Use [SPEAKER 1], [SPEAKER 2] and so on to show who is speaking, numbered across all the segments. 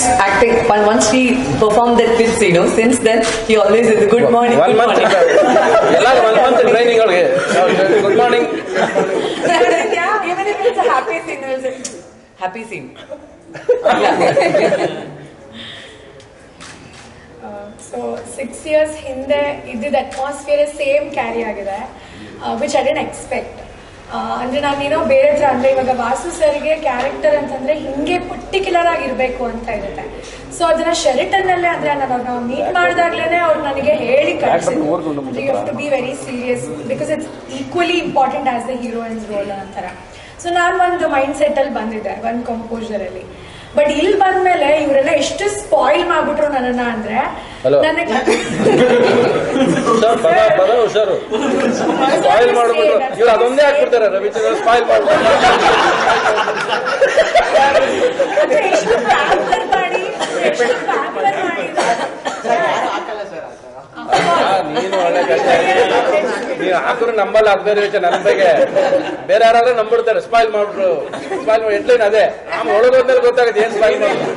[SPEAKER 1] nice acting. But once he performed that kids, you know, since then he always is good morning.
[SPEAKER 2] One
[SPEAKER 1] good
[SPEAKER 2] month
[SPEAKER 1] morning.
[SPEAKER 2] ಎಲ್ಲರೂ one month training ಅವ್ರಿಗೆ good morning
[SPEAKER 1] yeah, even if it's a happy scene, we'll say, happy scene. yeah.
[SPEAKER 3] So six years ಹಿಂದೆ ಇದ್ದಿದ್ದ atmosphere same carry ಆಗಿದೆ which I didn't expect ಅಂದ್ರೆ ನಾನೇನೋ ಬೇರೆ ಹತ್ರ ಅಂದ್ರೆ ಇವಾಗ ವಾಸು ಸರ್ಗೆ ಕ್ಯಾರೆಕ್ಟರ್ ಅಂತಂದ್ರೆ ಹಿಂಗೆ ಪರ್ಟಿಕ್ಯುಲರ್ ಆಗಿರ್ಬೇಕು ಅಂತ ಇರುತ್ತೆ ಸೊ ಅದನ್ನ ಶೆರಿಟನ್ ಅಲ್ಲೇ ಅಂದ್ರೆ ನಾನು ಮೀಟ್ ಮಾಡಿದಾಗ್ಲೇನೆ ಅವ್ರು ನನಗೆ ಹೇಳಿ ಕಳಿಸಿದ್ರು you to be very serious because it's equally important as the heroine's role ಅಂತಾರ ಸೊ ನಾನು ಒಂದು ಮೈಂಡ್ ಸೆಟ್ ಅಲ್ಲಿ ಬಂದಿದ್ದೆ ಒಂದು ಕಂಪೋಸರ್ ಅಲ್ಲಿ ಬಟ್ ಇಲ್ಲಿ ಬಂದ್ಮೇಲೆ ಇವರೆಲ್ಲ ಎಷ್ಟು ಸ್ಪಾಯಿಲ್ ಮಾಡ್ಬಿಟ್ರು ನನ್ನನ್ನ ಅಂದ್ರೆ
[SPEAKER 2] Hello.
[SPEAKER 3] ನನಗೆ
[SPEAKER 2] ಸರ್ ಪದ ಪದ ಹುಷಾರು ಸ್ಪಾಯಿಲ್ ಮಾಡ್ಬಿಟ್ಟು ಇವ್ರು ಅದೊಂದೇ ಹಾಕ್ಬಿಡ್ತಾರೆ ರವಿಚಂದ್ರ ಸ್ಪಾಯಿಲ್ ಮಾಡ್ಬಿಟ್ಟು
[SPEAKER 3] ಅಂದ್ರೆ ಎಷ್ಟು pamper ಮಾಡಿ ಎಷ್ಟು pamper ಮಾಡಿದ್ದಾರೆ.
[SPEAKER 2] ಆ, ನೀನು ಒಳ್ಳೆ ಕಷ್ಟ ನೀವು ಹಾಕಿದ್ರು ನಂಬಲ್ಲ ಹಾಕ್ತಾರೆ ವಿಷಯ ನನ್ನ ಬಗ್ಗೆ ಬೇರೆ ಯಾರಾದ್ರೂ ನಂಬಿಡ್ತಾರೆ ಸ್ಪಾಯಿಲ್ ಮಾಡ್ಬಿಟ್ರು ಸ್ಪಾಯಿಲ್ ಮಾಡಿ ಹೆಡ್ಲೈನ್ ಅದೇ ಆಮೇಲೆ ಒಳಗೋದ್ಮೇಲೆ ಗೊತ್ತಾಗುತ್ತೆ ಏನ್ ಸ್ಪಾಯಿಲ್ ಮಾಡ್ಬಿಟ್ಟು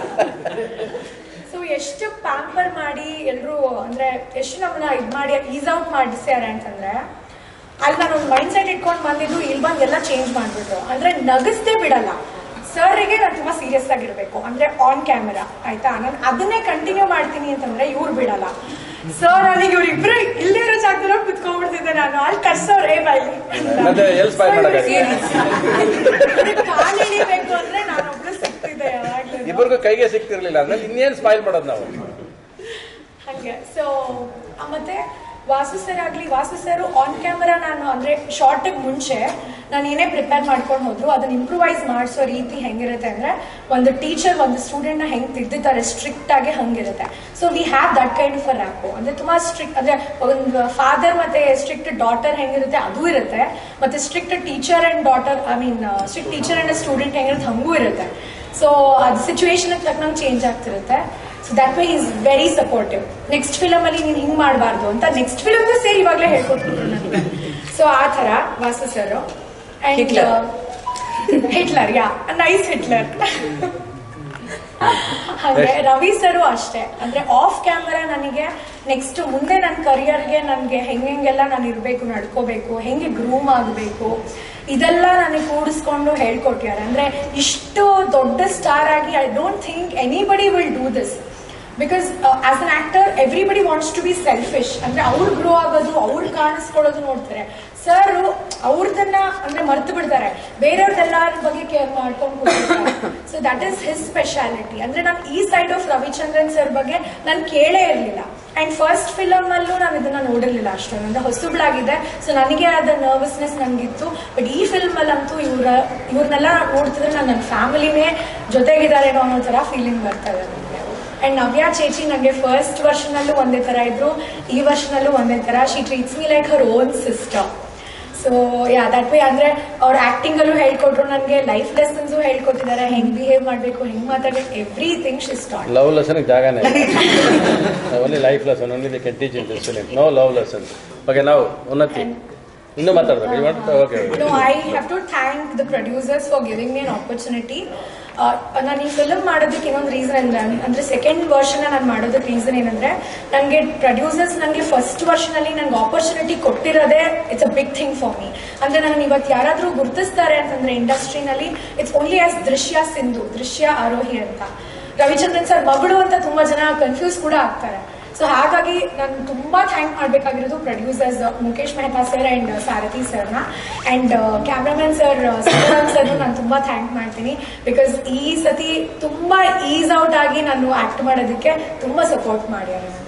[SPEAKER 3] ಸೊ ಎಷ್ಟು ಪ್ಯಾಂಪರ್ ಮಾಡಿ ಎಲ್ರು ಅಂದ್ರೆ ಎಷ್ಟು ನಮ್ಮನ್ನ ಇದ್ ಮಾಡಿ ಈಸ್ ಔಟ್ ಮಾಡಿಸ್ಯಾರ ಅಂತಂದ್ರೆ ಅಲ್ಲಿ ನಾನು ಒಂದು ಮೈಂಡ್ ಸೆಟ್ ಇಟ್ಕೊಂಡು ಬಂದಿದ್ದು ಇಲ್ಲಿ ಬಂದು ಎಲ್ಲ ಚೇಂಜ್ ಮಾಡ್ಬಿಟ್ರು ಅಂದ್ರೆ ನಗಸ್ದೇ ಬಿಡಲ್ಲ ಸರ್ಗೆ ನಾನು ತುಂಬಾ ಸೀರಿಯಸ್ ಆಗಿರ್ಬೇಕು ಅಂದ್ರೆ ಆನ್ ಕ್ಯಾಮೆರಾ ಆಯ್ತಾ ನಾನು ಅದನ್ನೇ ಕಂಟಿನ್ಯೂ ಮಾಡ್ತೀನಿ ಅಂತಂದ್ರೆ ಇವ್ರು ಬಿಡಲ್ಲ ಸರ್ ನನಗೆ ಇವ್ರಿಬ್ರು ಇಲ್ಲೇ ಇರೋ ಜಾಗದಲ್ಲಿ ಕುತ್ಕೊಂಡ್ಬಿಡ್ತಿದ್ದೆ ನಾನು ಅಲ್ಲಿ ಕರ್ಸೋರ್ ಏ ಬಾಯಿ
[SPEAKER 2] ಮತ್ತೆ ಎಲ್ಲಿ ಸ್ಪಾಯಿಲ್ ಮಾಡಕ್ಕೆ
[SPEAKER 3] ಕಾಲ್ ಎಳಿಬೇಕು ಅಂದ್ರೆ ನಾನೊಬ್ಳು ಸಿಗ್ತಿದ್ದೆ ಯಾವಾಗ್ಲೂ
[SPEAKER 2] ಇಬ್ಬರಿಗೂ ಕೈಗೆ ಸಿಗ್ತಿರ್ಲಿಲ್ಲ ಅಂದ್ರೆ ಇನ್ನೇನ್ ಸ್ಪಾಯಿಲ್ ಮಾಡೋದು ನಾವು
[SPEAKER 3] ಹಂಗೆ ಸೊ ಮತ್ತೆ ವಾಸು ಸರ್ ಆಗ್ಲಿ ವಾಸು ಸರ್ ಆನ್ ಕ್ಯಾಮರಾ ನಾನು ಅಂದ್ರೆ ಶಾರ್ಟ್ ಮುಂಚೆ ನಾನು ಏನೇ ಪ್ರಿಪೇರ್ ಮಾಡ್ಕೊಂಡು ಹೋದ್ರು ಅದನ್ನ ಇಂಪ್ರೂವೈಸ್ ಮಾಡಿಸೋ ರೀತಿ ಹೆಂಗಿರುತ್ತೆ ಅಂದ್ರೆ ಒಂದು ಟೀಚರ್ ಒಂದು ಸ್ಟೂಡೆಂಟ್ ನ ಹೆಂಗ್ ತಿದ್ದಿದ್ದಾರೆ ಸ್ಟ್ರಿಕ್ಟ್ ಆಗಿ ಹಂಗಿರುತ್ತೆ so we have that kind of rapport ಅಂದ್ರೆ ತುಂಬಾ ಸ್ಟ್ರಿಕ್ಟ್ ಅಂದ್ರೆ ಒಂದು ಫಾದರ್ ಮತ್ತೆ ಸ್ಟ್ರಿಕ್ಟ್ ಡಾಟರ್ ಹೆಂಗಿರುತ್ತೆ ಅದು ಇರುತ್ತೆ ಮತ್ತೆ strict teacher and daughter I mean strict teacher and student ಹೆಂಗಿರುತ್ತೆ ಹಂಗೂ ಇರುತ್ತೆ ಸೊ ಅದು ಸಿಚುವೇಶನ್ ತಕ್ಕನಂಗೆ ಚೇಂಜ್ ಆಗ್ತಿರುತ್ತೆ so that way is very supportive next film ಅಲ್ಲಿ ನೀನು ಹಿಂಗ್ ಮಾಡಬಾರ್ದು ಅಂತ ನೆಕ್ಸ್ಟ್ ಫಿಲಮ್ ಸೇರಿ ಇವಾಗಲೇ ಹೇಳ್ಕೊಟ್ಬಿಟ್ರು ನನಗೆ ಸೊ ಆ ತರ Vasu sir
[SPEAKER 1] Hitler.
[SPEAKER 3] Hitler yeah nice Hitler ಹಾಗೆ ರವಿ ಸರು ಅಷ್ಟೇ ಅಂದ್ರೆ ಆಫ್ ಕ್ಯಾಮರಾ ನನಗೆ ನೆಕ್ಸ್ಟ್ ಮುಂದೆ ನನ್ನ ಕರಿಯರ್ಗೆ ನನಗೆ ಹೆಂಗೆಲ್ಲ ನಾನು ಇರಬೇಕು ನಡ್ಕೋಬೇಕು ಹೆಂಗೆ ಗ್ರೂಮ್ ಆಗಬೇಕು ಇದೆಲ್ಲ ನನಗೆ ಕೂಡಿಸ್ಕೊಂಡು ಹೇಳ್ಕೊಟ್ಯಾರೆ ಅಂದ್ರೆ ಇಷ್ಟು ದೊಡ್ಡ ಸ್ಟಾರ್ ಆಗಿ I don't think anybody will do this because as an actor everybody wants to be selfish ಅಂದ್ರೆ ಅವ್ರು ಗ್ರೋ ಆಗೋದು ಅವ್ರು ಕಾಣಿಸ್ಕೊಳ್ಳೋದು ನೋಡ್ತಾರೆ ಸರ್ ಅವ್ರದನ್ನ ಅಂದ್ರೆ ಮರ್ತು ಬಿಡ್ತಾರೆ ಬೇರೆಯವ್ರದ್ದೆಲ್ಲರ ಬಗ್ಗೆ ಕೇರ್ ಮಾಡ್ಕೊಂಡು ಕೂತಿರ್ತಾರೆ so that is his speciality ಅಂದ್ರೆ ನಾನು ಈ ಸೈಡ್ ಆಫ್ ರವಿಚಂದ್ರನ್ ಸರ್ ಬಗ್ಗೆ ನಾನು ಕೇಳೇ ಇರಲಿಲ್ಲ ಅಂಡ್ ಫಸ್ಟ್ ಫಿಲಮ್ ಅಲ್ಲೂ ನಾನು ಇದನ್ನ ನೋಡಿರ್ಲಿಲ್ಲ ಅಷ್ಟೊಂದು ಅಂದ್ರೆ ಹೊಸಬ್ಳಾಗಿದೆ ಸೊ ನನಗೆ ಆದ ನರ್ವಸ್ನೆಸ್ ನನಗಿತ್ತು ಬಟ್ ಈ ಫಿಲ್ಮ್ ಅಲ್ಲಂತೂ ಇವ್ರ ಇವ್ರನ್ನೆಲ್ಲ ನೋಡ್ತಿದ್ರೆ ನಾನು ನನ್ನ ಫ್ಯಾಮಿಲಿನೇ ಜೊತೆಗಿದ್ದಾರೇನೋ ಅನ್ನೋ ತರ ಫೀಲಿಂಗ್ ಬರ್ತಾ ಇದೆ ನನಗೆ ಅಂಡ್ ನವ್ಯಾ ಚೇಚಿ ನನಗೆ ಫಸ್ಟ್ ವರ್ಷನ್ ಅಲ್ಲೂ ಒಂದೇ ತರ ಇದ್ರು ಈ ವರ್ಷನ್ ಅಲ್ಲೂ ಒಂದೇ ತರ she treats me like her own system so yeah that way ಅಂದ್ರೆ ಅವ್ರ ಆಕ್ಟಿಂಗ್ ಅಲ್ಲೂ ಹೇಳ್ಕೊಟ್ರು ನನಗೆ ಲೈಫ್ ಲೆಸನ್ಸ್ ಹೇಳ್ಕೊಟ್ಟಿದ್ದಾರೆ ಹೆಂಗ್ ಬಿಹೇವ್ ಮಾಡ್ಬೇಕು ಹೆಂಗ್ ಮಾತಾಡ್ಬೇಕು everything she start
[SPEAKER 2] love lesson ಜಾಗನೇ only life lesson only we can teach in this film no love lesson okay ನಾವು ಉನ್ನತಿ ಇನ್ನೂ ಮಾತಾಡ್ಬೇಕು you want okay
[SPEAKER 3] No, I have to thank the producers for giving me an opportunity. ನಾನು ಈ film ಮಾಡೋದಕ್ಕೆ ಇನ್ನೊಂದು reason ಅಂದ್ರೆ ಅಂದ್ರೆ ಸೆಕೆಂಡ್ ವರ್ಷನ್ ನಾನು ಮಾಡೋದಕ್ಕೆ ರೀಸನ್ ಏನಂದ್ರೆ ನನಗೆ ಪ್ರೊಡ್ಯೂಸರ್ಸ್ ನನಗೆ ಫಸ್ಟ್ ವರ್ಷನ್ ಅಲ್ಲಿ ನನಗೆ ಆಪರ್ಚುನಿಟಿ ಕೊಟ್ಟಿರೋದೇ it's a big thing for me ಅಂದ್ರೆ ನನ್ನ ಇವತ್ತು ಯಾರಾದ್ರೂ ಗುರುತಿಸ್ತಾರೆ ಅಂತಂದ್ರೆ ಇಂಡಸ್ಟ್ರಿನಲ್ಲಿ ಇಟ್ಸ್ ಓನ್ಲಿ ಆಸ್ ದೃಶ್ಯ ಸಿಂಧು ದೃಶ್ಯ ಆರೋಹಿ ಅಂತ ರವಿಚಂದ್ರನ್ ಸರ್ ಮಗಳು ಅಂತ ತುಂಬಾ ಜನ ಕನ್ಫ್ಯೂಸ್ ಕೂಡ ಆಗ್ತಾರೆ ಸೊ ಹಾಗಾಗಿ ನಾನು ತುಂಬಾ ಥ್ಯಾಂಕ್ ಮಾಡ್ಬೇಕಾಗಿರೋದು producers Mukesh Mehta sir and Sarathi ಸರ್ನ and cameraman sir Sitaram sir ನಾನು ತುಂಬಾ ಥ್ಯಾಂಕ್ ಮಾಡ್ತೀನಿ ಬಿಕಾಸ್ ಈ ಸತಿ ತುಂಬಾ ಈಸ್ ಔಟ್ ಆಗಿ ನಾನು ಆಕ್ಟ್ ಮಾಡೋದಕ್ಕೆ ತುಂಬಾ ಸಪೋರ್ಟ್ ಮಾಡ್ಯಾರ